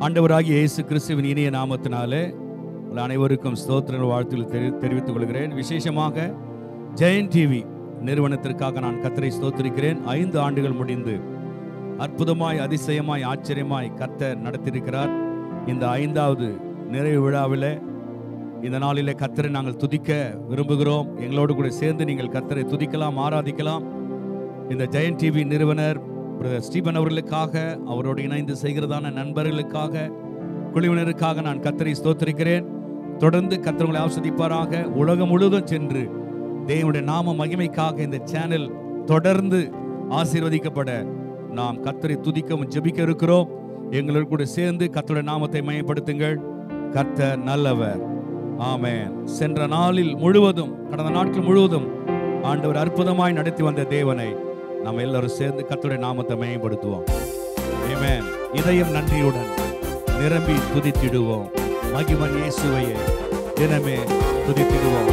ஆண்டவராகிய இயேசு கிறிஸ்துவின் இனிய நாமத்தினாலே உங்கள் அனைவருக்கும் ஸ்தோத்திர வாழ்த்துக்கள் தெரி தெரிவித்துக் கொள்கிறேன் விசேஷமாக ஜெயன் டிவி நிறுவனத்திற்காக நான் கத்தரை ஸ்தோத்திரிக்கிறேன் ஐந்து ஆண்டுகள் முடிந்து அற்புதமாய் அதிசயமாய் ஆச்சரியமாய் கர்த்தர் நடத்தியிருக்கிறார் இந்த ஐந்தாவது நிறைவு விழாவில் இந்த நாளிலே கர்த்தரை நாங்கள் துதிக்க விரும்புகிறோம் எங்களோடு கூட சேர்ந்து நீங்கள் கர்த்தரை துதிக்கலாம் ஆராதிக்கலாம் இந்த ஜெயன் டிவி நிறுவனர் பிரதர் ஸ்டீபன் அவர்களுக்காக அவரோடு இணைந்து செய்கிறதான நண்பர்களுக்காக குழுவினருக்காக நான் கத்தரை ஸ்தோத்திரிக்கிறேன் தொடர்ந்து கத்தர்களை ஆஸ்வதிப்பாராக உலகம் முழுவதும் சென்று தேவனுடைய நாம மகிமைக்காக இந்த சேனல் தொடர்ந்து ஆசீர்வதிக்கப்பட நாம் கத்தரை துதிக்கவும் ஜெபிக்க இருக்கிறோம் எங்களோடு கூட சேர்ந்து கத்தருடைய நாமத்தை மையப்படுத்துங்கள் கர்த்தர் நல்லவர் ஆமென் சென்ற நாளில் முழுவதும் கடந்த நாட்கள் முழுவதும் ஆண்டவர் அற்புதமாய் நடத்தி வந்த தேவனை நாம் எல்லாரும் சேர்ந்து கர்த்தருடைய நாமத்தை மேம்படுத்துவோம் ஆமென் இதயம் நன்றியுடன் நிரம்பி துதித்திடுவோம் மகிமன் இயேசுவையே தினமே துதித்திடுவோம்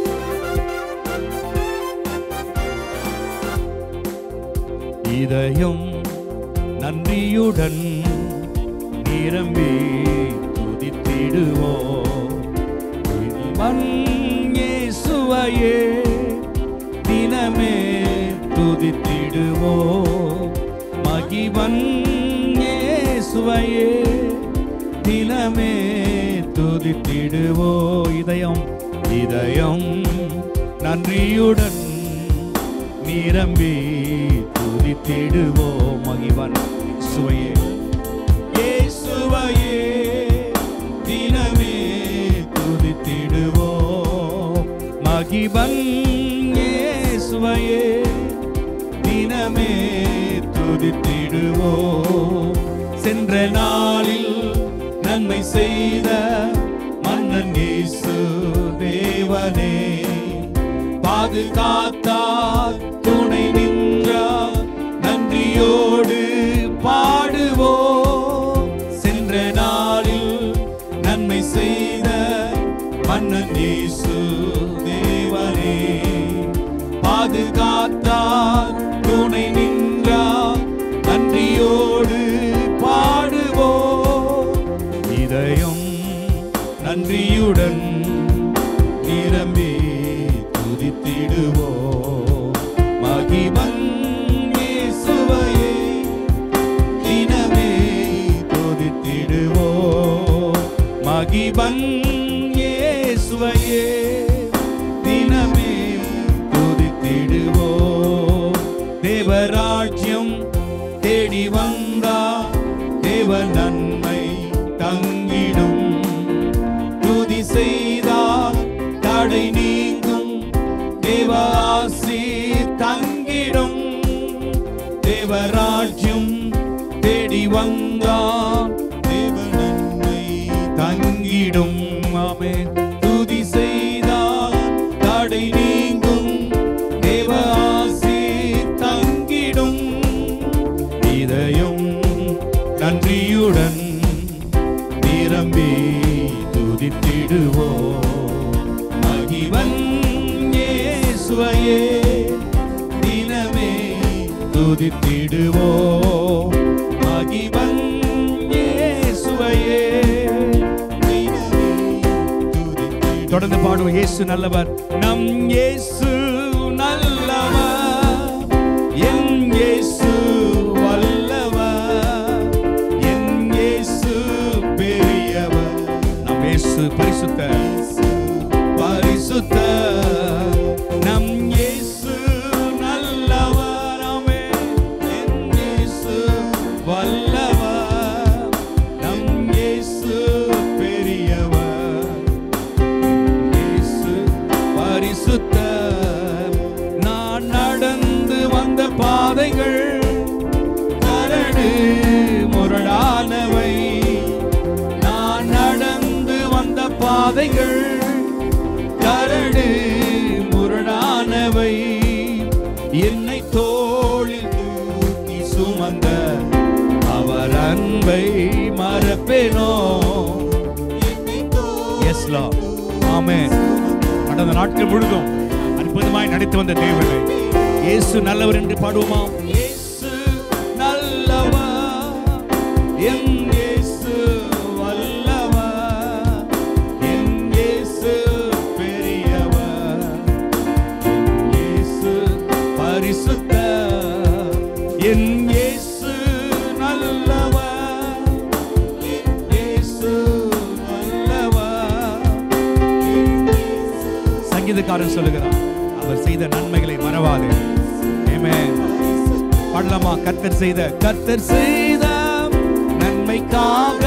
இதயம் நன்றியுடன் நிரம்பி துதித்திடுவோம் மண் இயேசுவையே தினமே துதித்திடுவோம் மகிவன் இயேசுவையே தினமே துதித்திடுவோ இதயம் இதயம் நன்றியுடன் நிரம்பி துதித்திடுவோ மகிவன் இயேசுவையே இயேசுவையே தினமே துதித்திடுவோ மகிபன் இயேசுவையே தினமே துதித்திடுவோ சென்ற நாளில் நன்மை செய்த மன்னன் இயேசு தேவனே பாதுகாத்தார் துணை நின்றார் நன்றியோடு பாடுவோம் சென்ற நாளில் நன்மை செய்த மன்னன் இயேசு தேவனே பாதுகாத்தார் துணை நின்றார் நன்றியோடு பாடுவோம் இதயம் நன்றியுடன் நிரம்பி துதித்திடுவோம் மகிமன் இயேசுவையே தினமே துதித்திடுவோம் மகிபன் இயேசுவையே தினமே துதித்திடுவோம் தேவராஜ்யம் தேடி வந்தா தேவ நன்மை தங்கிடும் துதி செய்தால் தடை நீங்கும் தேவ ஆசி தங்கிடும் தேவராஜ்யம் தேடி வந்தால் தேவ நன்மை தங்கிடும் ஆமே துதி செய்தால் தடை நீங்கும் தேவ ஆசி தங்கிடும் இதயம் நன்றியுடன் நிரம்பி துதித்திடுவோம் மகிவன் இயேசுவையே தினமே துதித்திடுவோம் மகிவன் இயேசுவையே தினமே துதித்திடுவோம். தொடர்ந்து பாடுவோம் இயேசு நல்லவர் நம் இயேசு நல்லவர் என் இயேசு வல்லவர் என் இயேசு பெரியவர் நம் இயேசு பரிசுத்த பரிசுத்த நம் இயேசு நல்லவர் ஆமென் என் இயேசு வல்லவர் நம் இயேசு பெரியவர் இயேசு பரிசுத்தர். நான் நடந்து வந்த பாதைகள் கரடு முரடானவை நான் நடந்து வந்த பாதைகள் கரடு முரடானவை என்னை தோளில் தூக்கி சுமந்த அவர் அன்பை மறப்பேனோ எஸ் லா ஆமென் கடந்த நாட்கள் முழுதும் அற்புதமாய் நடித்து வந்த தேவனை இயேசு நல்லவர் என்று பாடுவோமா இயேசு நல்லவர் என் இயேசு சங்கீதக்காரன் சொல்லுகிறான் அவர் செய்த நன்மைகளை மறவாதே ஆமென் பாடலாமா கர்த்தர் செய்த கர்த்தர் செய்த நன்மைக்காக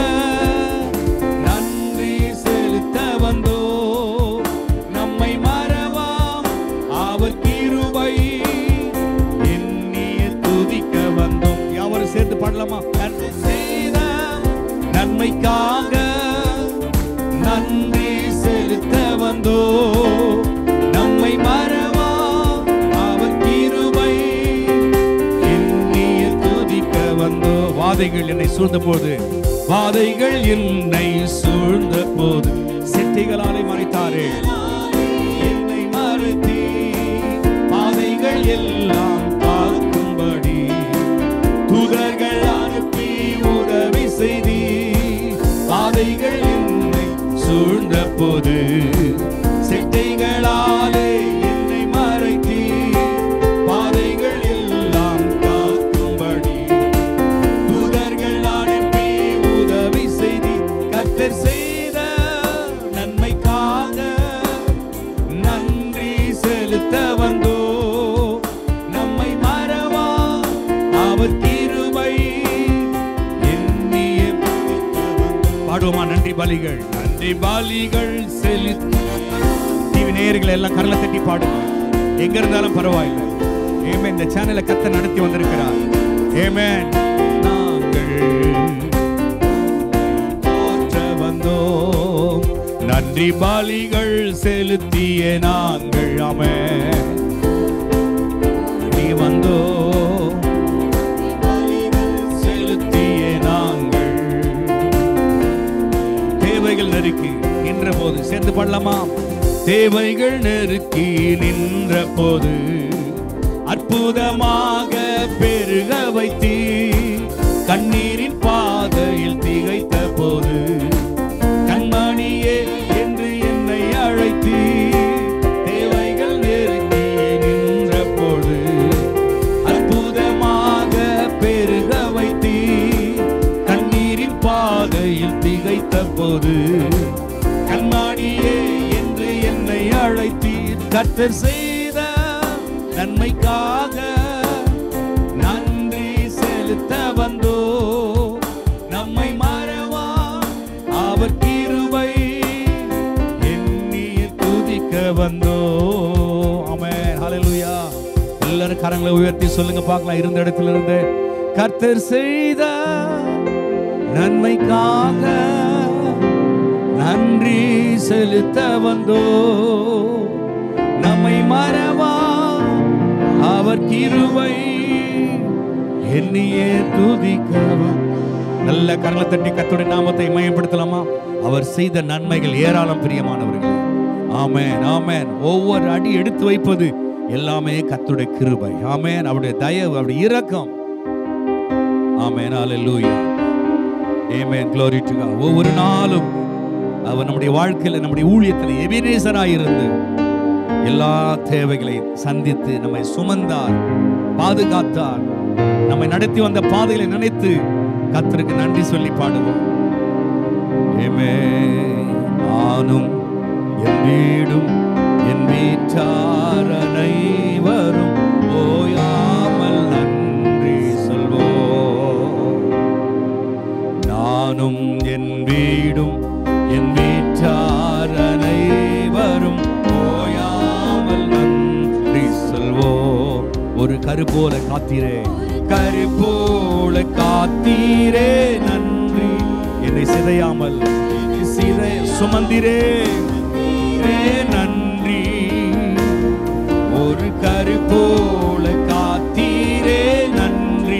நன்றி செலுத்த வந்தோ நம்மை மறவாம் அவர் கிருபை எண்ணிய துதிக்க வந்தோம் யாவரும் சேர்த்து பாடலாமா கர்த்தர் செய்த நன்மைக்காக நன்றி செலுத்த வந்தோ நம்மை மறவா அவர் கிருபை எண்ணிய துதிக்க வந்தோ வாதைகள் என்னை சூழ்ந்த போது வாதைகள் என்னை சூழ்ந்த போது செட்டிகளாலே மறைத்தாரே என்னை மறுத்தி பாதைகள் எல்லாம் பார்க்கும்படி தூதர்கள் அனுப்பி உதவி செய்தி பாதைகள் என்னை சூழ்ந்த போது செட்டைகளாலே என்னை மறைத்தி பாதைகள் எல்லாம் காக்கும்படி தூதர்கள் அனுப்பி உதவி செய்தி கத்தர் செய்த நன்மைக்காக நன்றி செலுத்த வந்தோ நம்மை மறவா அவர் கிருபை எண்ணிய பாடுவோமா நன்றி பலிகள் நன்றி பலிகள் செலுத்த டிவி நேயர்கள் எல்லாம் கரலை தட்டி பாடுங்க எங்க இருந்தாலும் பரவாயில்லை ஏமே இந்த சேனலை கத்த நடத்தி வந்திருக்கிறார் ஏமே நாங்கள் போற்ற வந்தோம் நன்றி பலிகள் செலுத்திய நாங்கள் அமே நீ வந்தோ செலுத்திய நாங்கள் தேவைகள் நெருக்கி நின்ற போது சேர்ந்து பாடலாமா தேவைகள் நெருக்கி நின்ற போது அற்புதமாக பெருக வைத்தீ கண்ணீரின் பாதையில் திகைத்த போது கண்மணியே என்று என்னை அழைத்தீ தேவைகள் நெருக்கி நின்ற போது அற்புதமாக பெருக வைத்தீ கண்ணீரின் பாதையில் திகைத்த போது கண்மாடியே என்று என்னை அழைத்தீர் கர்த்தர் செய்த நன்மைக்காக நன்றி செலுத்த வந்தோ நம்மை மறவா அவர் கிருபை எண்ணிய துதிக்க வந்தோ ஆமென் ஹalleluya எல்லாரும் கரங்களை உயர்த்தி சொல்லுங்க பார்க்கலாம் இருந்த இடத்துல இருந்து கர்த்தர் செய்த நன்மைக்காக நன்றி செலுத்த வந்தோ நம்மை மறவா அவர் கிருபை எண்ணியே துதிக்கவும் நல்ல கரங்களை தட்டி கர்த்தருடைய நாமத்தை மயப்படுத்தலாமா அவர் செய்த நன்மைகள் ஏராளம் பிரியமானவர்களே ஆமென் ஆமென் ஒவ்வொரு அடி எடுத்து வைப்பது எல்லாமே கர்த்தருடைய கிருபை ஆமென் அவருடைய தயவு அவருடைய இரக்கம் ஆமென் ஹalleluya ஆமென் glory to God ஒவ்வொரு நாளும் அவர் நம்முடைய வாழ்க்கையில நம்முடைய ஊழியத்தில் எபினேசராய் இருந்து எல்லா தேவைகளையும் சந்தித்து நம்மை சுமந்தார் பாதுகாத்தார் நம்மை நடத்தி வந்த பாதைகளை நினைத்து கர்த்தருக்கு நன்றி சொல்லி பாடுவோம் ஆமென். நானும் என் வீடும் என் வீட்டார் அனைவரும் ஓயாமல் நன்றி சொல்வோம் நானும் என் வீடும் என் வீட்டார் அனைவரும் ஓயாமல் நன்றி சொல்வோம் ஒரு கரு போல காத்தீரே கரு போல காத்தீரே நன்றி என்னை சிதையாமல் சிதை சுமந்திரே ரே நன்றி ஒரு கரு போல காத்தீரே நன்றி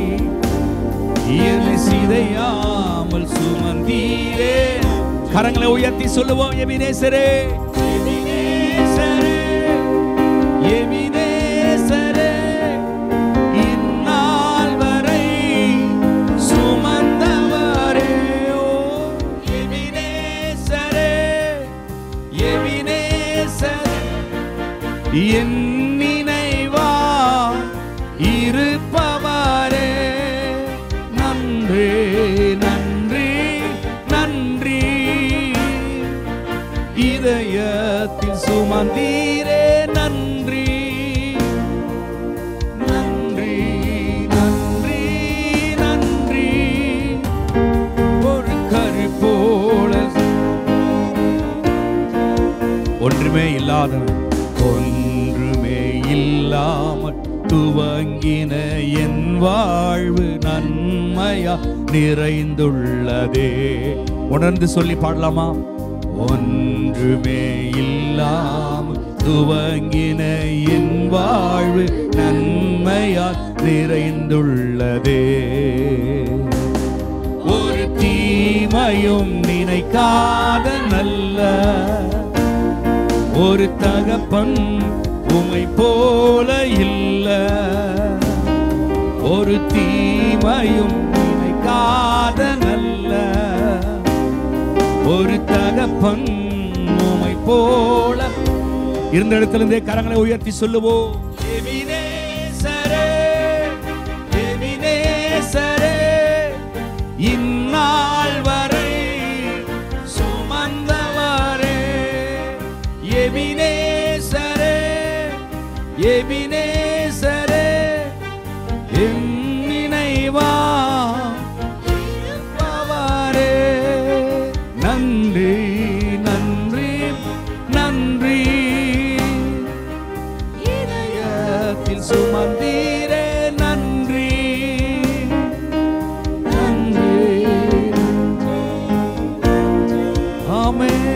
என்னை சிதையாமல் சுமந்தீரே கரங்களை உயர்த்தி சொல்லுவோம் எபினேசரே எபினேசரே எபினேசரே இந்நாள் வரை சுமந்தவரே ஓ எபினேசரே எபினேசரே என் நினைவா இருப்பவரே நன்றி நன்றி நன்றி இதயத்தில் சுமந்தீரே நன்றி நன்றி நன்றி நன்றி ஒரு கரு போல ஒன்றுமே இல்லாதவன் ஒன்றுமே இல்லாமல் துவங்கின என் வாழ்வு நன்மையா நிறைந்துள்ளதே உணர்ந்து சொல்லி பாடலாமா ஒன்றுமே இல்லாமல் துவங்கின என் வாழ்வு நன்மையா நிறைந்துள்ளதே ஒரு தீமையும் நினைக்காத நல்ல ஒரு தகப்பன் உமை போல இல்ல ஒரு தீமையும் நினைக்காத நல்ல ஒரு தகப்பன் உமை போல இருந்த இடத்துல இருந்தே கரங்களை உயர்த்தி சொல்லுவோம் எபினேசரே, எபினேசரே, இந்நாள் வரை சுமந்தவரே எபினேசரே எபினேசரே என் நினைவா இருப்பவரே நன்றி நன்றி நன்றி இதயத்தில் சுமந்தீரே நன்றி நன்றி ஆமென்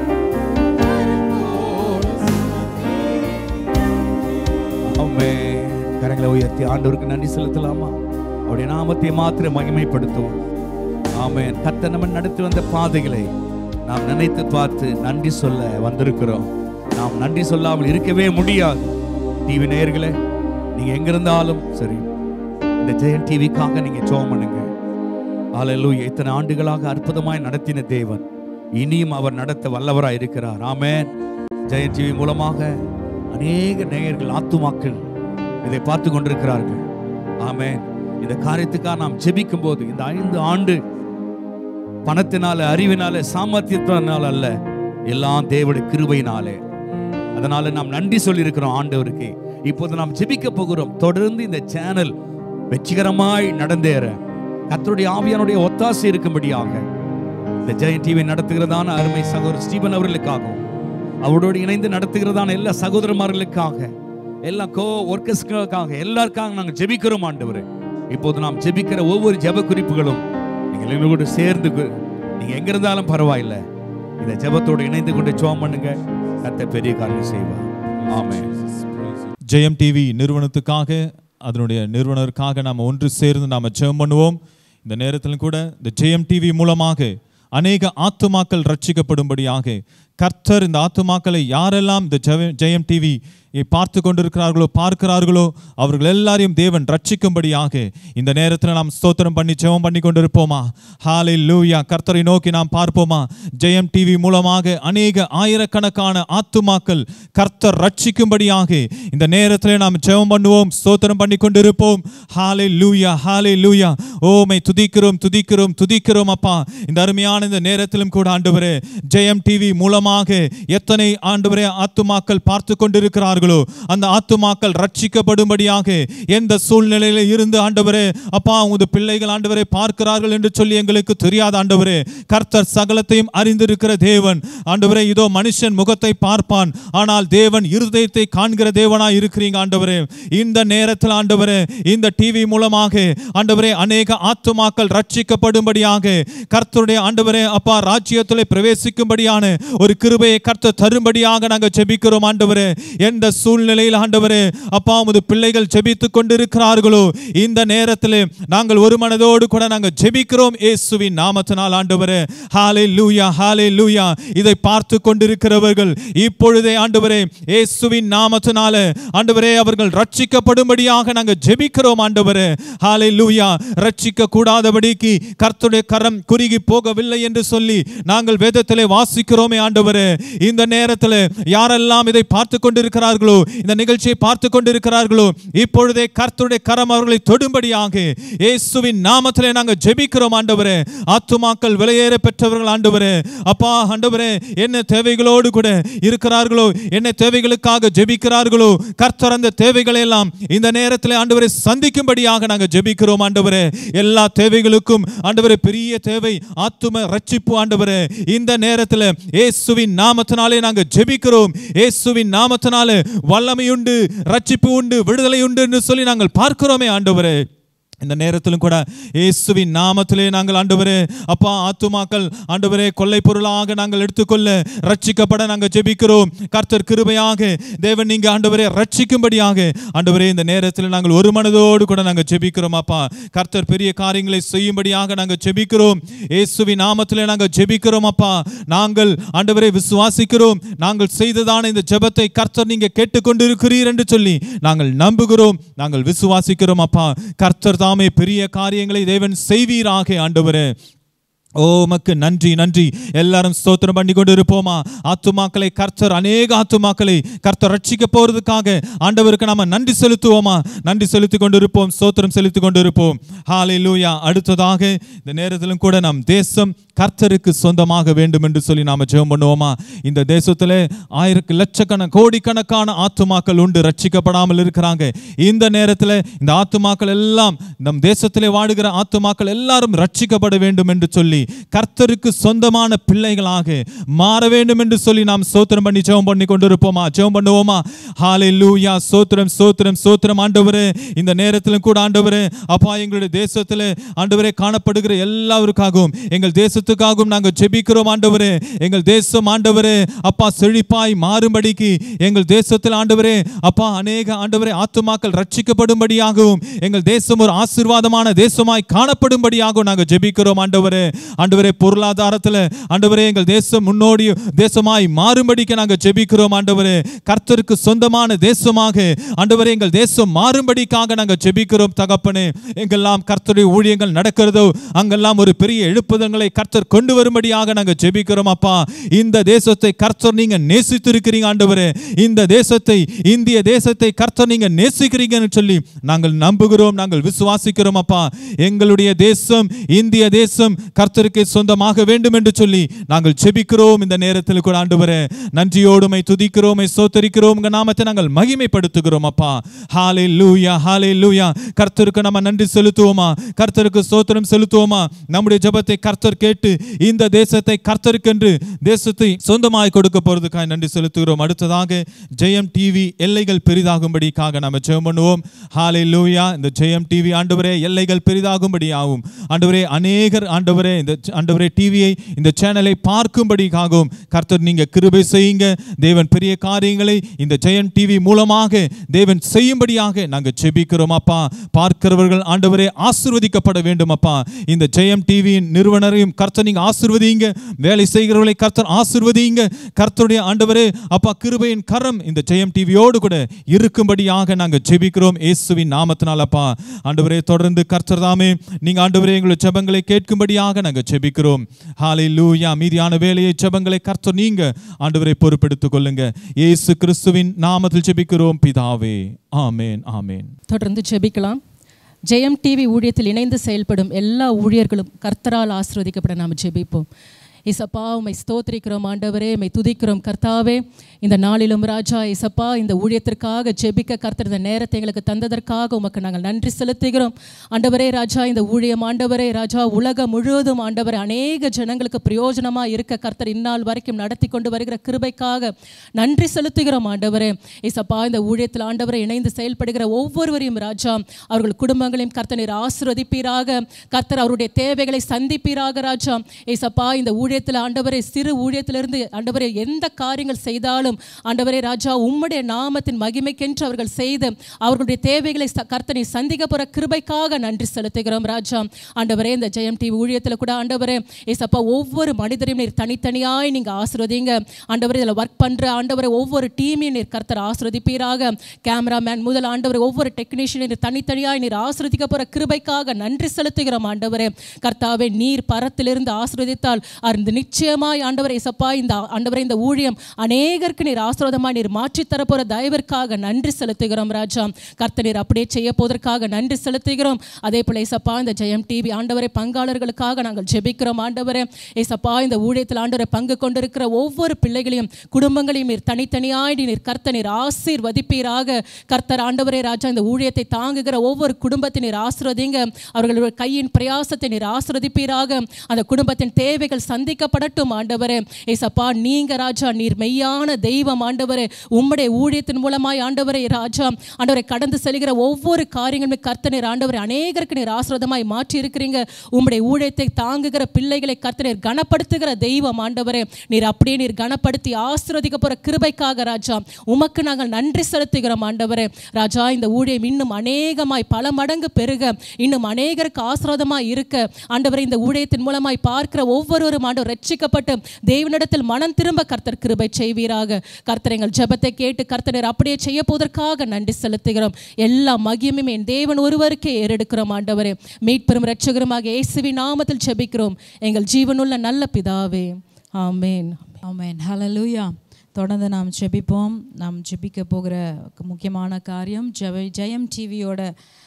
ஆமென். கரங்களை உயர்த்தி ஆண்டவருக்கு நன்றி செலுத்தலாமா அவருடைய நாமத்தை மாத்திரம் மகிமைப்படுத்துவோம் ஆமென் கத்த நம்ம நடத்தி வந்த பாதைகளை நாம் நினைத்து பார்த்து நன்றி சொல்ல வந்திருக்கிறோம் நாம் நன்றி சொல்லாமல் இருக்கவே முடியாது டிவி நேயர்களே நீங்க எங்க இருந்தாலும் சரி இந்த ஜெயன் டிவிக்காக நீங்க ஜெபம் பண்ணுங்க ஹalleluya இத்தனை ஆண்டுகளாக அற்புதமாய் நடத்தின தேவன் இனியும் அவர் நடத்த வல்லவராய் இருக்கிறார் ஆமென் ஜெயன் டிவி மூலமாக அநேக நேயர்கள் ஆத்துமாக்கள் இதை பார்த்து கொண்டிருக்கிறார்கள் ஆமென் இந்த காரியத்துக்காக நாம் ஜெபிக்கும் போது இந்த ஐந்து ஆண்டு பணத்தினால அறிவினால சாமர்த்தியத்தினால அல்ல எல்லாம் தேவனுடைய கிருபையினாலே அதனால நாம் நன்றி சொல்லியிருக்கிறோம் ஆண்டவருக்கு இப்போது நாம் ஜெபிக்க போகிறோம் தொடர்ந்து இந்த சேனல் வெற்றிகரமாய் நடந்தேற கர்த்தருடைய ஆவியானுடைய ஒத்தாசை இருக்கும்படியாக இந்த ஜெயன் டிவி நடத்துகிறதான அருமை சகோதரர் ஸ்டீபன் அவர்களுக்காகவும் அவரோடு இணைந்து நடத்துகிறதான எல்லா சகோதரமார்களுக்காக எல்லா கோ ஒர்க்கர்ஸ்களுக்காக எல்லாருக்காக நாங்கள் ஜெபிக்கிறோம் ஆண்டவரே இப்போது நாம் ஜெபிக்கிற ஒவ்வொரு ஜெப குறிப்புகளும் நீங்கள் எங்களோடு சேர்ந்து கு- நீங்க எங்க இருந்தாலும் பரவாயில்லை இந்த ஜெபத்தோடு இணைந்து கொண்டு ஜெபம் பண்ணுங்க கத்த பெரிய காரியம் செய்வார் ஆமென் ஜெயம் டிவி நிறுவனத்துக்காக அதனுடைய நிறுவனருக்காக நாம் ஒன்று சேர்ந்து நாம் ஜெபம் பண்ணுவோம் இந்த நேரத்திலும் கூட இந்த ஜெயம் டிவி மூலமாக அநேக ஆத்துமாக்கள் ரட்சிக்கப்படும்படியாக கர்த்தர் இந்த ஆத்துமாக்களை யாரெல்லாம் இந்த ஜெய- ஜெயம் டிவி பார்த்து கொண்டிருக்கிறார்களோ பார்க்கிறார்களோ அவர்கள் எல்லாரையும் தேவன் ரட்சிக்கும்படியாக இந்த நேரத்தில் நாம் ஸ்தோத்திரம் பண்ணி ஜெபம் பண்ணி கொண்டிருப்போமா ஹாலே லூயா கர்த்தரை நோக்கி நாம் பார்ப்போமா ஜெயம் டிவி மூலமாக அநேக ஆயிரக்கணக்கான ஆத்துமாக்கள் கர்த்தர் ரட்சிக்கும்படியாக இந்த நேரத்தில் நாம் ஜெபம் பண்ணுவோம் ஸ்தோத்திரம் பண்ணி கொண்டிருப்போம் ஹாலே லூயா ஹாலே லூயா ஓமை துதிக்கிறோம் துதிக்கிறோம் துதிக்கிறோம் அப்பா இந்த அருமையான இந்த நேரத்திலும் கூட ஆண்டவரே ஜெயம் டிவி மூலமாக எத்தனை ஆண்டவரே ஆத்துமாக்கள் பார்த்து கொண்டிருக்கிறார்களோ அந்த ஆத்துமாக்கள் ரட்சிக்கப்படும்படியாக எந்த சூழ்நிலையில இருந்து ஆண்டவரே அப்பா உமது பிள்ளைகள் ஆண்டவரை பார்க்கிறார்கள் என்று சொல்லி எங்களுக்கு தெரியாத ஆண்டவரே கர்த்தர் சகலத்தையும் அறிந்திருக்கிற தேவன் ஆண்டவரே இதோ மனுஷன் முகத்தை பார்ப்பான் ஆனால் தேவன் இருதயத்தை காண்கிற தேவனாய் இருக்கிறீங்க ஆண்டவரே இந்த நேரத்தில் ஆண்டவரே இந்த டிவி மூலமாக ஆண்டவரே அநேக ஆத்துமாக்கள் ரட்சிக்கப்படும்படியாக கர்த்தருடைய ஆண்டவரே அப்பா ராஜ்யத்தில் பிரவேசிக்கும்படியான ஒரு கிருபையை கர்த்தர் தரும்படியாக நாங்கள் ஜெபிக்கிறோம் ஆண்டவரே எந்த சூழ்நிலையில் ஆண்டவரே அப்பா உமது பிள்ளைகள் ஜெபித்துக் கொண்டிருக்கிறார்களோ இந்த நேரத்தில் நாங்கள் ஒரு மனதோடு கூட நாங்கள் ஜெபிக்கிறோம் இயேசுவின் நாமத்தினால் ஆண்டவரே ஹாலே லூயா ஹாலே லூயா இதை பார்த்து கொண்டிருக்கிறவர்கள் இப்பொழுதே ஆண்டவரே இயேசுவின் நாமத்தினால ஆண்டவரே அவர்கள் ரட்சிக்கப்படும்படியாக நாங்கள் ஜெபிக்கிறோம் ஆண்டவரே ஹாலே லூயா ரட்சிக்க கூடாதபடிக்கு கர்த்தருடைய கரம் குறுகி போகவில்லை என்று சொல்லி நாங்கள் வேதத்திலே வாசிக்கிறோமே ஆண்டவரே ஆண்டவரே இந்த நேரத்தில் யாரெல்லாம் இதை பார்த்து கொண்டிருக்கிறார்களோ இந்த நிகழ்ச்சியை பார்த்து கொண்டிருக்கிறார்களோ இப்பொழுதே கர்த்தருடைய கரம் அவர்களை தொடும்படியாக இயேசுவின் நாமத்திலே நாங்கள் ஜெபிக்கிறோம் ஆண்டவரே ஆத்துமாக்கள் விலையேற பெற்றவர்கள் ஆண்டவரே அப்பா ஆண்டவரே என்ன தேவைகளோடு கூட இருக்கிறார்களோ என்ன தேவைகளுக்காக ஜெபிக்கிறார்களோ கர்த்தர் அந்த தேவைகளை எல்லாம் இந்த நேரத்தில் ஆண்டவரை சந்திக்கும்படியாக நாங்கள் ஜெபிக்கிறோம் ஆண்டவரே எல்லா தேவைகளுக்கும் ஆண்டவரே பெரிய தேவை ஆத்தும ரட்சிப்பு ஆண்டவரே இந்த நேரத்தில் இயேசுவின் நாமத்தினாலே நாங்கள் ஜெபிக்கிறோம் இயேசுவின் நாமத்தினாலே வல்லமை உண்டு ரட்சிப்பு உண்டு விடுதலை உண்டு என்று சொல்லி நாங்கள் பார்க்கிறோமே ஆண்டவரே இந்த நேரத்திலும் கூட இயேசுவின் நாமத்திலே நாங்கள் ஆண்டவரே அப்பா ஆத்துமாக்கள் ஆண்டவரே கொள்ளை பொருளாக நாங்கள் எடுத்துக்கொள்ள ரட்சிக்கப்பட நாங்கள் ஜெபிக்கிறோம் கர்த்தர் கிருபையாக தேவன் நீங்க ஆண்டவரே ரட்சிக்கும்படியாக ஆண்டவரே இந்த நேரத்தில் நாங்கள் ஒரு மனதோடு கூட நாங்கள் ஜெபிக்கிறோம் அப்பா கர்த்தர் பெரிய காரியங்களை செய்யும்படியாக நாங்கள் ஜெபிக்கிறோம் இயேசுவின் நாமத்திலே நாங்கள் ஜெபிக்கிறோம் அப்பா நாங்கள் ஆண்டவரை விசுவாசிக்கிறோம் நாங்கள் செய்ததான இந்த ஜெபத்தை கர்த்தர் நீங்க கேட்டுக்கொண்டிருக்கிறீர் என்று சொல்லி நாங்கள் நம்புகிறோம் நாங்கள் விசுவாசிக்கிறோம் அப்பா கர்த்தர் தாமே பெரிய காரியங்களை தேவன் செய்வீராக ஆண்டவரே ஓ உமக்கு நன்றி நன்றி எல்லாரும் ஸ்தோத்திரம் பண்ணி கொண்டு இருப்போமா ஆத்துமாக்களை கர்த்தர் அநேக ஆத்துமாக்களை கர்த்தர் ரட்சிக்க போறதுக்காக ஆண்டவருக்கு நாம நன்றி செலுத்துவோமா நன்றி செலுத்தி கொண்டு இருப்போம் ஸ்தோத்திரம் செலுத்தி கொண்டு இருப்போம் ஹாலை லூயா அடுத்ததாக இந்த நேரத்திலும் கூட நம் தேசம் கர்த்தருக்கு சொந்தமாக வேண்டும் என்று சொல்லி நாம ஜெபம் பண்ணுவோமா இந்த தேசத்திலே ஆயிரக்கு லட்சக்கண கோடிக்கணக்கான ஆத்துமாக்கள் உண்டு ரட்சிக்கப்படாமல் இருக்கிறாங்க இந்த நேரத்தில் இந்த ஆத்துமாக்கள் எல்லாம் நம் தேசத்திலே வாடுகிற ஆத்துமாக்கள் எல்லாரும் ரட்சிக்கப்பட வேண்டும் என்று சொல்லி கர்த்தருக்கு சொந்தமான பிள்ளைகளாக மாற வேண்டும் என்று சொல்லி நாம் சோத்திரம் பண்ணி ஜெபம் பண்ணி கொண்டிருப்போமா ஜெபம் பண்ணுவோமா ஹாலே லூயா சோத்திரம் சோத்திரம் சோத்திரம் ஆண்டவரே இந்த நேரத்திலும் கூட ஆண்டவரே அப்பா எங்களுடைய தேசத்தில் ஆண்டவரே காணப்படுகிற எல்லாருக்காகவும் எங்கள் தேசத்துக்காகவும் நாங்கள் ஜெபிக்கிறோம் ஆண்டவரே எங்கள் தேசம் ஆண்டவரே அப்பா செழிப்பாய் மாறும்படிக்கு எங்கள் தேசத்தில் ஆண்டவரே அப்பா அநேக ஆண்டவரே ஆத்துமாக்கள் ரட்சிக்கப்படும்படியாகவும் எங்கள் தேசம் ஒரு ஆசீர்வாதமான தேசமாய் காணப்படும்படியாகவும் நாங்கள் ஜெபிக்கிறோம் ஆண்டவரே ஆண்டவரே பொருளாதாரத்தில் ஆண்டவரே எங்கள் தேசம் முன்னோடி தேசமாய் மாறும்படிக்கு நாங்கள் ஜெபிக்கிறோம் ஆண்டவரே கர்த்தருக்கு சொந்தமான தேசமாக ஆண்டவரே எங்கள் தேசம் மாறும்படிக்காக நாங்கள் ஜெபிக்கிறோம் தகப்பனே எங்கெல்லாம் கர்த்தருடைய ஊழியங்கள் நடக்கிறதோ அங்கெல்லாம் ஒரு பெரிய எழுப்புதங்களை கர்த்தர் கொண்டு வரும்படியாக நாங்கள் ஜெபிக்கிறோம் அப்பா இந்த தேசத்தை கர்த்தர் நீங்க நேசித்திருக்கிறீங்க ஆண்டவரே இந்த தேசத்தை இந்திய தேசத்தை கர்த்தர் நீங்க நேசிக்கிறீங்கன்னு சொல்லி நாங்கள் நம்புகிறோம் நாங்கள் விசுவாசிக்கிறோம் அப்பா எங்களுடைய தேசம் இந்திய தேசம் கர்த்தருக்கு சொந்தமாக வேண்டும் என்று சொல்லி நாங்கள் ஜெபிக்கிறோம் இந்த நேரத்தில் கூட ஆண்டவரே நன்றியோடுமை துதிக்கிறோமை சோத்தரிக்கிறோம் உங்க நாமத்தை நாங்கள் மகிமைப்படுத்துகிறோம் அப்பா ஹாலே லூயா ஹாலே லூயா கர்த்தருக்கு நம்ம நன்றி செலுத்துவோமா கர்த்தருக்கு சோத்திரம் செலுத்துவோமா நம்முடைய ஜெபத்தை கர்த்தர் கேட்டு இந்த தேசத்தை கர்த்தருக்கென்று தேசத்தை சொந்தமாய் கொடுக்க போறதுக்காக நன்றி செலுத்துகிறோம் அடுத்ததாக ஜெயம் டிவி எல்லைகள் பெரிதாகும்படிக்காக நம்ம ஜெபம் பண்ணுவோம் ஹாலே லூயா இந்த ஜெயம் டிவி ஆண்டவரே எல்லைகள் பெரிதாகும்படி ஆகும் ஆண்டவரே அநேகர் ஆண்டவரே இந்த ஆண்டவரே டிவியை இந்த சேனலை பார்க்கும்படிக்காகவும் கர்த்தர் நீங்க கிருபை செய்யுங்க தேவன் பெரிய காரியங்களை இந்த ஜெயம் டிவி மூலமாக தேவன் செய்யும்படியாக நாங்கள் ஜெபிக்கிறோம் அப்பா பார்க்கிறவர்கள் ஆண்டவரே ஆசிர்வதிக்கப்பட வேண்டும் அப்பா இந்த ஜெயம் டிவியின் நிறுவனரையும் கர்த்தர் நீங்க ஆசிர்வதிங்க வேலை செய்கிறவர்களை கர்த்தர் ஆசிர்வதிங்க கர்த்தருடைய ஆண்டவரே அப்பா கிருபையின் கரம் இந்த ஜெயம் டிவியோடு கூட இருக்கும்படியாக நாங்கள் ஜெபிக்கிறோம் இயேசுவின் நாமத்தினால் அப்பா ஆண்டவரே தொடர்ந்து கர்த்தர் தாமே நீங்க ஆண்டவரே எங்களுடைய ஜெபங்களை கேட்கும்படியாக நாங்கள் ஜெபிக்கிறோம் ஹாலை லூயா மீதியான வேலையை ஜெபங்களை கர்த்தர் நீங்க ஆண்டவரை பொறுப்பெடுத்துக் கொள்ளுங்க இயேசு கிறிஸ்துவின் நாமத்தில் ஜெபிக்கிறோம் பிதாவே ஆமேன் ஆமேன் தொடர்ந்து ஜெபிக்கலாம் ஜெயம் டிவி ஊழியத்தில் இணைந்து செயல்படும் எல்லா ஊழியர்களும் கர்த்தரால் ஆசீர்வதிக்கப்பட நாம் ஜெபிப்போம் இசப்பா உம்மை ஸ்தோத்திரிக்கிறோம் ஆண்டவரே உம்மை துதிக்கிறோம் கர்த்தாவே இந்த நாளிலும் ராஜா இசப்பா இந்த ஊழியத்திற்காக ஜெபிக்க கர்த்தர் இந்த நேரத்தை எங்களுக்கு தந்ததற்காக உமக்கு நாங்கள் நன்றி செலுத்துகிறோம் ஆண்டவரே ராஜா இந்த ஊழியம் ஆண்டவரே ராஜா உலகம் முழுவதும் ஆண்டவரே அநேக ஜனங்களுக்கு பிரயோஜனமா இருக்க கர்த்தர் இந்நாள் வரைக்கும் நடத்தி கொண்டு வருகிற கிருபைக்காக நன்றி செலுத்துகிறோம் ஆண்டவரே இசப்பா இந்த ஊழியத்தில் ஆண்டவரை இணைந்து செயல்படுகிற ஒவ்வொருவரையும் ராஜா அவர்கள் குடும்பங்களையும் கர்த்தர் நீர் ஆசீர்வதிப்பீராக கர்த்தர் அவருடைய தேவைகளை சந்திப்பீராக ராஜா ஏசப்பா இந்த ஊழியத்தில் ஆண்டவரே சிறு ஊழியத்திலிருந்து ஆண்டவரே எந்த காரியங்கள் செய்தாலும் ஆண்டவரே ராஜா உம்முடைய நாமத்தின் மகிமைக்கென்று அவர்கள் செய்து அவர்களுடைய தேவைகளை ச- கர்த்தனை சந்திக்க போற கிருபைக்காக நன்றி செலுத்துகிறோம் ராஜா ஆண்டவரே இந்த ஜெயம் டிவி ஊழியத்தில் கூட ஆண்டவரே ஏசப்பா ஒவ்வொரு மனிதரையும் நீர் தனித்தனியாய் நீங்க ஆசீர்வதிங்க ஆண்டவரே இதில் ஒர்க் பண்ற ஆண்டவரே ஒவ்வொரு டீமையும் நீர் கர்த்தர் ஆசீர்வதிப்பீராக கேமராமேன் முதல் ஆண்டவர் ஒவ்வொரு டெக்னீஷியனையும் நீர் தனித்தனியாய் நீர் ஆசீர்வதிக்க போற கிருபைக்காக நன்றி செலுத்துகிறோம் ஆண்டவரே கர்த்தாவே நீர் பரத்திலிருந்து ஆசீர்வதித்தால் அவர் இந்த நிச்சயமாய் ஆண்டவரே இசப்பா இந்த ஆண்டவரே இந்த ஊழியம் அநேகருக்கு நீர் ஆசீர்வாதமாய் நீர் மாற்றி தரப்போற தயவிற்காக நன்றி செலுத்துகிறோம் ராஜா கர்த்தர் நீர் அப்படியே செய்ய போவதற்காக நன்றி செலுத்துகிறோம் அதே போல இசப்பா இந்த ஜெயம் டிவி ஆண்டவரே பங்காளர்களுக்காக நாங்கள் ஜெபிக்கிறோம் ஆண்டவரே இசப்பா இந்த ஊழியத்தில் ஆண்டவரை பங்கு கொண்டிருக்கிற ஒவ்வொரு பிள்ளைகளையும் குடும்பங்களையும் நீர் தனித்தனியாய் நீர் கர்த்தர் நீர் ஆசீர்வதிப்பீராக கர்த்தர் ஆண்டவரே ராஜா இந்த ஊழியத்தை தாங்குகிற ஒவ்வொரு குடும்பத்தை நீர் ஆசீர்வதிங்க அவர்களுடைய கையின் பிரயாசத்தை நீர் ஆசீர்வதிப்பீராக அந்த குடும்பத்தின் தேவைகள் சந்திக்கப்படட்டும் ஆண்டவரே ஏசப்பா நீங்க ராஜா நீர் மெய்யான தெய்வம் ஆண்டவரே உம்முடைய ஊழியத்தின் மூலமாய் ஆண்டவரே ராஜா ஆண்டவரை கடந்து செல்கிற ஒவ்வொரு காரியங்களும் கர்த்தர் நீர் ஆண்டவரை அநேகருக்கு நீர் ஆசீர்வாதமாய் மாற்றி இருக்கிறீங்க உம்முடைய ஊழியத்தை தாங்குகிற பிள்ளைகளை கர்த்தர் நீர் கனப்படுத்துகிற தெய்வம் ஆண்டவரே நீர் அப்படியே நீர் கனப்படுத்தி ஆசீர்வதிக்க போற கிருபைக்காக ராஜா உமக்கு நாங்கள் நன்றி செலுத்துகிறோம் ஆண்டவரே ராஜா இந்த ஊழியம் இன்னும் அநேகமாய் பல மடங்கு பெருக இன்னும் அநேகருக்கு ஆசீர்வாதமாய் இருக்க ஆண்டவரே இந்த ஊழியத்தின் மூலமாய் பார்க்கிற ஒவ்வொருவரும் ஆண்டவர் ரட்சிக்கப்பட்டு தேவனிடத்தில் மனம் திரும்ப கர்த்தர் கிருபை செய்வீராக கர்த்தர் எங்கள் ஜெபத்தை கேட்டு கர்த்தர் அப்படியே செய்ய போவதற்காக நன்றி செலுத்துகிறோம் எல்லா மகிமையும் என் தேவன் ஒருவருக்கே ஏறெடுக்கிறோம் ஆண்டவரே மீட்பெரும் ரட்சகருமாக இயேசுவின் நாமத்தில் ஜெபிக்கிறோம் எங்கள் ஜீவனுள்ள நல்ல பிதாவே ஆமென் ஆமென் ஹalleluya தொடர்ந்து நாம் ஜெபிப்போம் நாம் ஜெபிக்க போகிற முக்கியமான காரியம் ஜெப ஜெயம் டிவியோட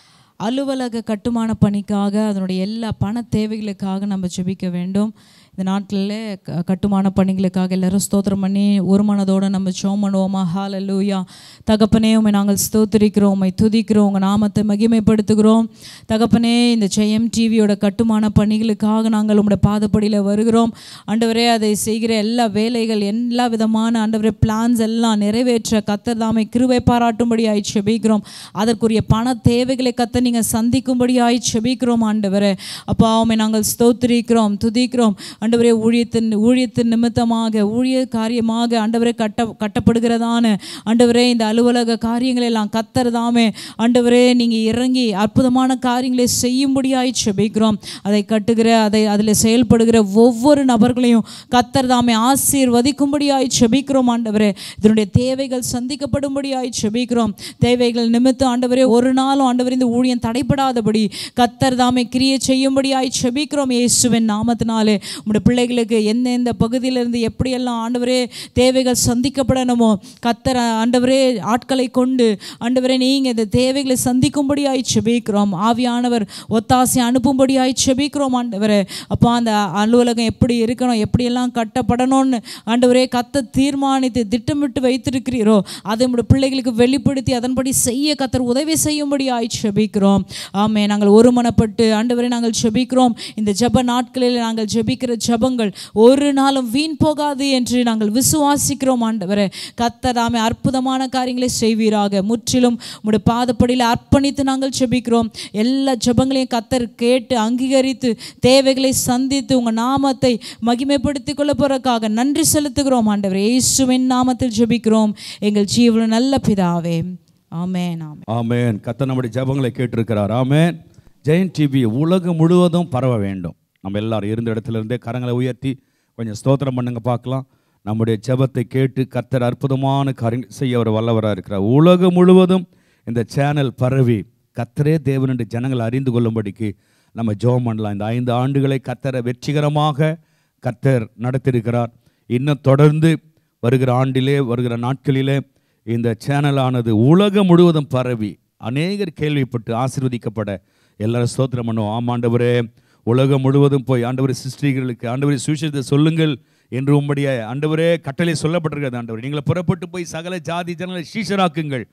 அலுவலக கட்டுமான பணிக்காக அதனுடைய எல்லா பண தேவைகளுக்காக நம்ம ஜெபிக்க வேண்டும் இந்த நாட்டில் க- கட்டுமான பணிகளுக்காக எல்லாரும் ஸ்தோத்திரம் பண்ணி ஒரு மனதோட நம்ம ஜோம் பண்ணுவோமா ஹalleluya தகப்பனே உம்மை நாங்கள் ஸ்தோத்திரிக்கிறோம் உம்மை துதிக்கிறோம் உங்கள் நாமத்தை மகிமைப்படுத்துகிறோம் தகப்பனே இந்த ஜெயம் டிவியோட கட்டுமான பணிகளுக்காக நாங்கள் உம்முடைய பாதப்படியில் வருகிறோம் ஆண்டவரே அதை செய்கிற எல்லா வேலைகள் எல்லா விதமான ஆண்டவரே பிளான்ஸ் எல்லாம் நிறைவேற்ற கத்தர் தாமை கிருபை பாராட்டும்படியாய் செபிக்கிறோம் அதற்குரிய பண தேவைகளை கத்த நீங்கள் சந்திக்கும்படியாய் செபிக்கிறோம் ஆண்டவரே அப்பா உம்மை நாங்கள் ஸ்தோத்திரிக்கிறோம் துதிக்கிறோம் ஆண்டவரே ஊழியத்தின் ஊழியத்தின் நிமித்தமாக ஊழிய காரியமாக ஆண்டவரே கட்ட கட்டப்படுகிறதான ஆண்டவரே இந்த அலுவலக காரியங்களை எல்லாம் கத்தர் தாமே ஆண்டவரே நீங்கள் இறங்கி அற்புதமான காரியங்களை செய்யும்படியாய் செபிக்கிறோம் அதை கட்டுகிற அதை அதில் செயல்படுகிற ஒவ்வொரு நபர்களையும் கத்தர் தாமே ஆசீர்வதிக்கும்படியாய் செபிக்கிறோம் ஆண்டவரே இதனுடைய தேவைகள் சந்திக்கப்படும்படியாய் செபிக்கிறோம் தேவைகள் நிமித்தம் ஆண்டவரே ஒரு நாளும் ஆண்டவரே இந்த ஊழியம் தடைபடாதபடி கத்தர் தாமே கிரியை செய்யும்படியாய் செபிக்கிறோம் இயேசுவின் நாமத்தினாலே உம்முடைய பிள்ளைகளுக்கு எந்தெந்த பகுதியிலிருந்து எப்படியெல்லாம் ஆண்டவரே தேவைகள் சந்திக்கப்படணுமோ கத்தர் ஆண்டவரே ஆட்களை கொண்டு ஆண்டவரே நீங்கள் இந்த தேவைகளை சந்திக்கும்படியாய் செபிக்கிறோம் ஆவியானவர் ஒத்தாசை அனுப்பும்படியாய் செபிக்கிறோம் ஆண்டவரே அப்போ அந்த அலுவலகம் எப்படி இருக்கணும் எப்படியெல்லாம் கட்டப்படணும்னு ஆண்டவரே கத்த தீர்மானித்து திட்டமிட்டு வைத்திருக்கிறீரோ அதை நம்முடைய பிள்ளைகளுக்கு வெளிப்படுத்தி அதன்படி செய்ய கத்தர் உதவி செய்யும்படியாய் செபிக்கிறோம் ஆமே நாங்கள் ஒருமனப்பட்டு ஆண்டவரே நாங்கள் செபிக்கிறோம் இந்த ஜெப நாட்களில் நாங்கள் ஜெபிக்கிற ஜெபங்கள் ஒரு நாளும் வீண் போகாது என்று நாங்கள் விசுவாசிக்கிறோம் ஆண்டவரே கத்தர் ஆமே அற்புதமான காரியங்களை செய்வீராக முற்றிலும் உம்முடைய பாதப்படியில் அர்ப்பணித்து நாங்கள் ஜெபிக்கிறோம் எல்லா ஜெபங்களையும் கத்தர் கேட்டு அங்கீகரித்து தேவைகளை சந்தித்து உங்கள் நாமத்தை மகிமைப்படுத்திக் கொள்ள போறதுக்காக நன்றி செலுத்துகிறோம் ஆண்டவரே இயேசுவின் நாமத்தில் ஜெபிக்கிறோம் எங்கள் ஜீவன நல்ல பிதாவே ஆமென் ஆமென் ஆமென் கத்த நம்முடைய ஜெபங்களை கேட்டிருக்கிறார் ஆமென் ஜெயின் டிவி உலகம் முழுவதும் பரவ வேண்டும் நம்ம எல்லாரும் இருந்த இடத்துல இருந்தே கரங்களை உயர்த்தி கொஞ்சம் ஸ்தோத்திரம் பண்ணுங்க பார்க்கலாம் நம்முடைய ஜெபத்தை கேட்டு கர்த்தர் அற்புதமான காரியங்கள் செய்ய அவர் வல்லவராக இருக்கிறார் உலகம் முழுவதும் இந்த சேனல் பரவி கர்த்தரே தேவன் என்று ஜனங்கள் அறிந்து கொள்ளும்படிக்கு நம்ம ஜெபம் பண்ணலாம் இந்த ஐந்து ஆண்டுகளை கர்த்தரை வெற்றிகரமாக கர்த்தர் நடத்தியிருக்கிறார் இன்னும் தொடர்ந்து வருகிற ஆண்டிலே வருகிற நாட்களிலே இந்த சேனலானது உலகம் முழுவதும் பரவி அநேகர் கேள்விப்பட்டு ஆசீர்வதிக்கப்பட எல்லாரும் ஸ்தோத்திரம் பண்ணுவோம் ஆமாண்டவரே உலகம் முழுவதும் போய் ஆண்டவரே சிருஷ்டிகளுக்கு ஆண்டவரே சுவிசேஷத்தை சொல்லுங்கள் என்று உம்முடைய ஆண்டவரே கட்டளை சொல்லப்பட்டிருக்கிறது ஆண்டவர் நீங்களை புறப்பட்டு போய் சகல ஜாதி ஜனங்களை சீஷராக்குங்கள்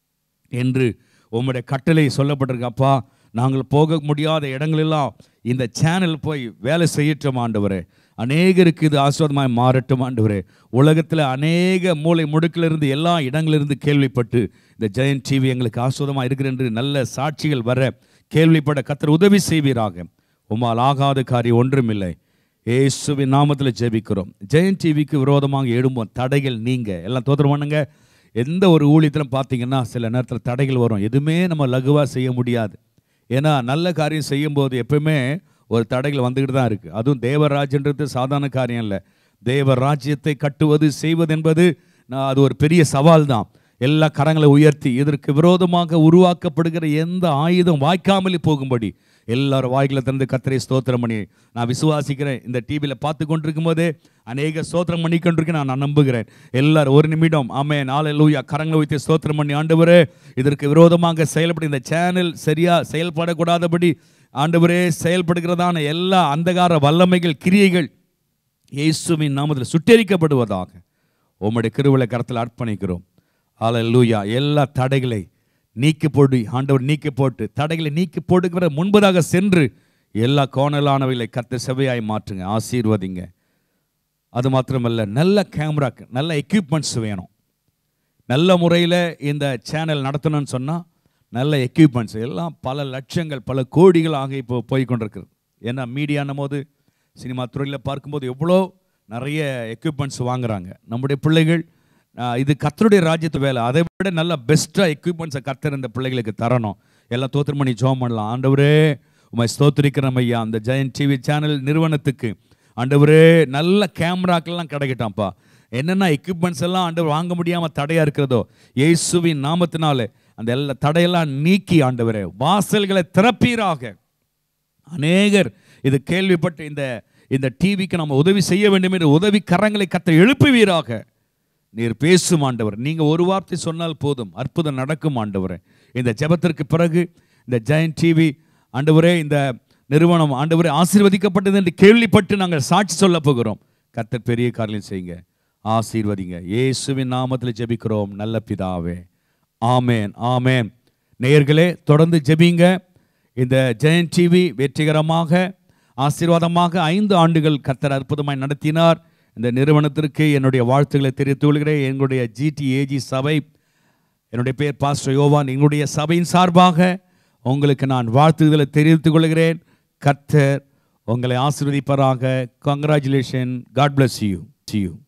என்று உம்முடைய கட்டளை சொல்லப்பட்டிருக்கு அப்பா நாங்கள் போக முடியாத இடங்களெல்லாம் இந்த சேனல் போய் வேலை செய்யட்டும் ஆண்டவரே அநேகருக்கு இது ஆசீர்வாதமாய் மாறட்டும் ஆண்டவரே உலகத்தில் அநேக மூலை முடுக்கிலிருந்து எல்லா இடங்களிலிருந்து கேள்விப்பட்டு இந்த ஜெயன் டிவி எங்களுக்கு ஆஸ்வாதமாக இருக்கிற என்று நல்ல சாட்சிகள் வர கேள்விப்பட கத்தர் உதவி செய்வீராக உம்மால் ஆகாத காரியம் ஒன்றுமில்லை இயேசுவின் நாமத்தில் ஜெபிக்கிறோம் ஜெயன் டிவிக்கு விரோதமாக எழும்போம் தடைகள் நீங்க எல்லாம் தோத்திரம் பண்ணுங்க எந்த ஒரு ஊழியத்திலும் பார்த்தீங்கன்னா சில நேரத்தில் தடைகள் வரும் எதுவுமே நம்ம லகுவாக செய்ய முடியாது ஏன்னா நல்ல காரியம் செய்யும்போது எப்பவுமே ஒரு தடைகள் வந்துக்கிட்டு தான் இருக்குது அதுவும் தேவராஜ்யன்றது சாதாரண காரியம் இல்லை தேவ ராஜ்யத்தை கட்டுவது செய்வது என்பது நான் அது ஒரு பெரிய சவால் தான் எல்லா கரங்களை உயர்த்தி இதற்கு விரோதமாக உருவாக்கப்படுகிற எந்த ஆயுதம் வாய்க்காமல் போகும்படி எல்லாரும் வாய்களை திறந்து கத்தரை ஸ்தோத்திரம் பண்ணி நான் விசுவாசிக்கிறேன் இந்த டிவியில் பார்த்து கொண்டிருக்கும் போதே அநேக ஸ்தோத்திரம் பண்ணி கொண்டிருக்கேன் நான் நம்புகிறேன் எல்லாரும் ஒரு நிமிடம் ஆமே நாளை லூயா கரங்களை வைத்து ஸ்தோத்திரம் பண்ணி ஆண்டவரே இதற்கு விரோதமாக செயல்பட இந்த சேனல் சரியா செயல்படக்கூடாதபடி ஆண்டவரே செயல்படுகிறதான எல்லா அந்தகார வல்லமைகள் கிரியைகள் இயேசுவின் நாமத்தில் சுட்டெரிக்கப்படுவதாக உம்முடைய கிருவிலை கரத்தில் அர்ப்பணிக்கிறோம் அல்லேலூயா எல்லா தடைகளை நீக்கி போடு ஆண்டவர் நீக்கி போட்டு தடைகளை நீக்கி போடுகிற முன்பதாக சென்று எல்லா கோணலானவைகளை கத்த செவையாய் மாற்றுங்க ஆசீர்வதிங்க அது மாத்திரமல்ல நல்ல கேமராக்கு நல்ல எக்யூப்மெண்ட்ஸ் வேணும் நல்ல முறையில் இந்த சேனல் நடத்தணும்னு சொன்னால் நல்ல எக்யூப்மெண்ட்ஸ் எல்லாம் பல லட்சங்கள் பல கோடிகள் ஆக இப்போ போய் கொண்டிருக்கிறது ஏன்னா மீடியானும் போது சினிமா துறையில் பார்க்கும்போது எவ்வளோ நிறைய எக்யூப்மெண்ட்ஸ் வாங்குறாங்க நம்முடைய பிள்ளைகள் ஆஹ், இது கத்தருடைய ராஜ்யத்து வேலை அதை விட நல்ல பெஸ்ட்டாக எக்யூப்மெண்ட்ஸை கத்தர் இந்த பிள்ளைகளுக்கு தரணும் எல்லாம் தோத்திரம் பண்ணி ஜோம் பண்ணலாம் ஆண்டவரே உமை ஸ்தோத்திரிக்கிறோம் ஐயா அந்த ஜெயன் டிவி சேனல் நிறுவனத்துக்கு ஆண்டவரே நல்ல கேமராக்கெல்லாம் கிடைக்கட்டாம்ப்பா என்னென்ன எக்யூப்மெண்ட்ஸ் எல்லாம் ஆண்டவர் வாங்க முடியாமல் தடையாக இருக்கிறதோ இயேசுவின் நாமத்தினாலே அந்த எல்லா தடையெல்லாம் நீக்கி ஆண்டவரே வாசல்களை திறப்பீராக அநேகர் இது கேள்விப்பட்டு இந்த இந்த டிவிக்கு நம்ம உதவி செய்ய வேண்டும் என்று உதவி கரங்களை கத்த எழுப்புவீராக நீர் பேசும் ஆண்டவர் நீங்க ஒரு வார்த்தை சொன்னால் போதும் அற்புதம் நடக்கும் ஆண்டவரே இந்த ஜெபத்திற்கு பிறகு இந்த ஜெயன் டிவி ஆண்டவரே இந்த நிறுவனம் ஆண்டவரே ஆசீர்வதிக்கப்பட்டது என்று கேள்விப்பட்டு நாங்கள் சாட்சி சொல்ல போகிறோம் கர்த்தர் பெரிய காரியம் செய்யுங்க ஆசீர்வதிங்க இயேசுவின் நாமத்தில் ஜெபிக்கிறோம் நல்ல பிதாவே ஆமேன் ஆமேன் நேயர்களே தொடர்ந்து ஜெபிங்க இந்த ஜெயன் டிவி வெற்றிகரமாக ஆசீர்வாதமாக ஐந்து ஆண்டுகள் கர்த்தர் அற்புதமாய் நடத்தினார் இந்த நிறுவனத்திற்கு என்னுடைய வாழ்த்துக்களை தெரிவித்துக் கொள்கிறேன் எங்களுடைய ஜிடிஏஜி சபை என்னுடைய பேர் பாஸ்டர் யோவான் எங்களுடைய சபையின் சார்பாக உங்களுக்கு நான் வாழ்த்துதலை தெரிவித்துக் கொள்கிறேன் கர்த்தர் உங்களை ஆசீர்வதிப்பாராக congratulation God bless you you